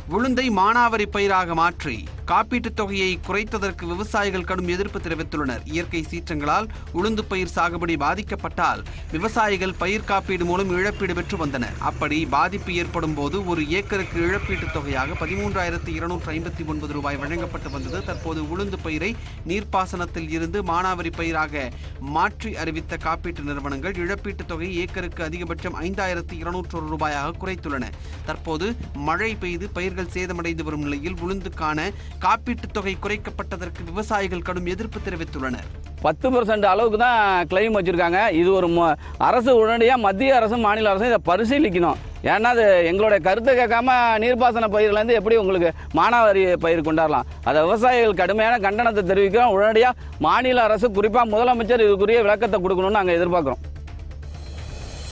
உளுந்தை மானாவரி பயிராக மாற்றி காப்பீட்டுத் தொகையை குறைத்ததற்கு விவசாயிகள் கடும் எதிர்ப்பு தெரிவித்துள்ளனர் இயற்கை சீற்றங்களால் உளுந்து பயிர் சாகுபடி பாதிக்கப்பட்டால் விவசாயிகள் பயிர் காப்பீடு மூலம் இழப்பீடு பெற்று வந்தனர் அப்படி பாதிப்பு ஏற்படும் போது ஒரு ஏக்கருக்கு இழப்பீட்டுத் தொகையாக பதிமூன்றாயிரத்து இருநூற்று ஐம்பத்தி ஒன்பது ரூபாய் வழங்கப்பட்டு வந்தது தற்போது உளுந்து பயிரை நீர்ப்பாசனத்தில் இருந்து மானாவரி பயிராக மாற்றி அறிவித்த காப்பீட்டு நிறுவனங்கள் இழப்பீட்டுத் தொகை ஏக்கருக்கு அதிகபட்சம் ஐந்தாயிரத்து இருநூற்று ரூபாயாக குறைத்துள்ளன தற்போது மழை பெய்து பயிர்கள் சேதமடைந்து வரும் நிலையில் உளுந்துக்கான காப்பீட்டுத் தொகை குறைக்கப்பட்டதற்கு விவசாயிகள் கடும் எதிர்ப்பு தெரிவித்துள்ளனர் பத்து பர்சன்ட் அளவுக்கு தான் கிளைம் வச்சுருக்காங்க இது ஒரு ம- அரசு உடனடியாக மத்திய அரசும் மாநில அரசும் இதை பரிசீலிக்கணும் ஏன்னா அது எங்களுடைய கருத்தை கேட்காம நீர்ப்பாசன பயிர்லேருந்து எப்படி உங்களுக்கு மானாவாரி பயிர் கொண்டாடலாம் அதை விவசாயிகள் கடுமையான கண்டனத்தை தெரிவிக்கிறோம் உடனடியாக மாநில அரசு குறிப்பாக முதலமைச்சர் இதுக்குரிய விளக்கத்தை கொடுக்கணும்னு நாங்கள் எதிர்பார்க்குறோம்